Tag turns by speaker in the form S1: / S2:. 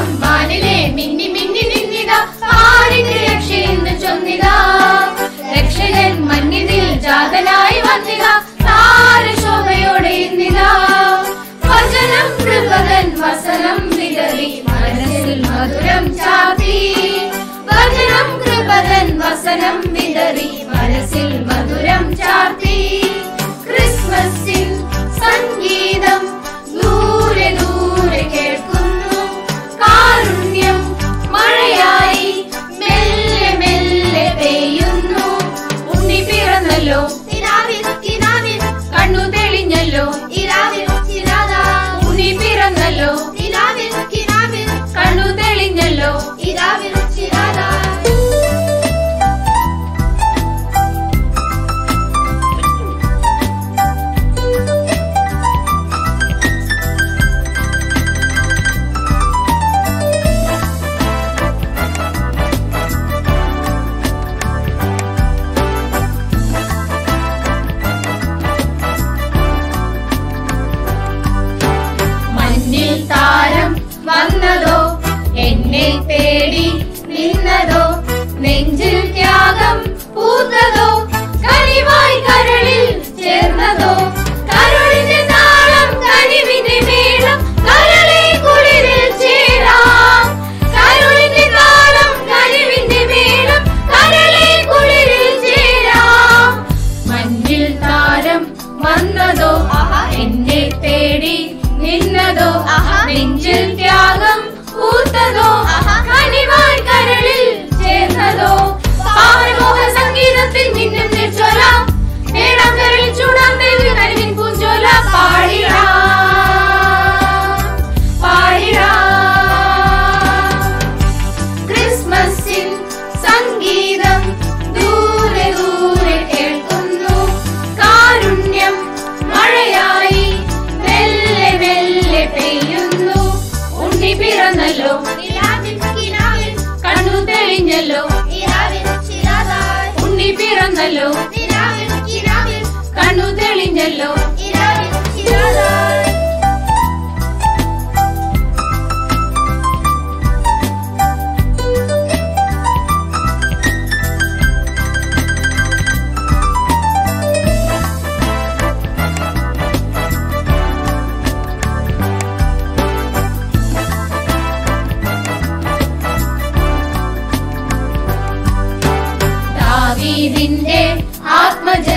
S1: താരം വാനിലെ മിന്നി മിന്നി നിന്നിതാ ആരിന്റെ രക്ഷയെന്ന് ചൊന്നിതാ രക്ഷകൻ മഞ്ഞിതിൽ ജാതനായി വന്നിതാ താരശോഭയോടെ ഇന്നിതാ വചനം കൃപകൻ വസനം വിതറി മനസ്സിൽ മധുരം ചാത്തി വചനം കൃപകൻ വസനം വിതറി മനസ്സിൽ മധുരം ചാർത്തി ക്രിസ്മസിൻ സംഗീതം ദൂരെ ദൂരെ കേൾക്കുന്നു കാരുണ്യം മഴയായി മെല്ലെ മെല്ലെ പെയ്യുന്നു ഉണ്ണി പിറന്നല്ലോ
S2: കിനാവിൽ കിനാവിൽ
S1: കണ്ണു തെളിഞ്ഞല്ലോ
S2: ഇരാവിൽ ഇരാതാ
S1: ഉണ്ണി പിറന്നല്ലോ
S2: കിനാവിൽ കിനാവിൽ
S1: കണ്ണു തെളിഞ്ഞല്ലോ
S2: ഇരാവിൽ ഇരാതാ
S1: മഞ്ഞിൽ താരം വന്നതോ എന്നെ തേടി നിന്നതോ നെഞ്ചിൽ ത്യാഗം പൂത്തതോ കനിവായി കരളിൽ ചേർന്നതോ കരളിന്റെ താളം കനിവിന്റെ മേളം കരളെ കുളിരിൽ ചേരാം കരളിന്റെ താളം കനിവിന്റെ മേളം കരളെ കുളിരിൽ ചേരാം മഞ്ഞിൽ താരം വന്നതോ എന്നെ തേടി നിന്നതോ നെഞ്ചിൽ ത്യാഗം പൂത്തതോ കനിവാൻ കരളിൽ ചേർന്നതോ പാവനമോഹ സംഗീതത്തിൽ മിന്നും നിർച്ചോല മേടം കരളിൽ ചൂടാം ദേവി കരുവിൻ പൂഞ്ചോല പാടിടാം പാടിടാം ക്രിസ്മസിൻ സംഗീതം ദൂരെ ദൂരെ കേൾക്കുന്നു കാരുണ്യം മഴയായി മെല്ലെ മെല്ലെ പെയ്യുന്നു ഉണ്ണി പിറന്നല്ലോ
S2: കിനാവിൽ കിനാവിൽ
S1: കണ്ണു തെളിഞ്ഞല്ലോ
S2: ഇരാവിൽ ഇരാതാ
S1: ഉണ്ണി പിറന്നല്ലോ
S2: കിനാവിൽ കിനാവിൽ
S1: കണ്ണു തെളിഞ്ഞല്ലോ
S2: ഇരാവിൽ ഇരാതാ
S1: ദാവീദിന്റെ ആത്മജ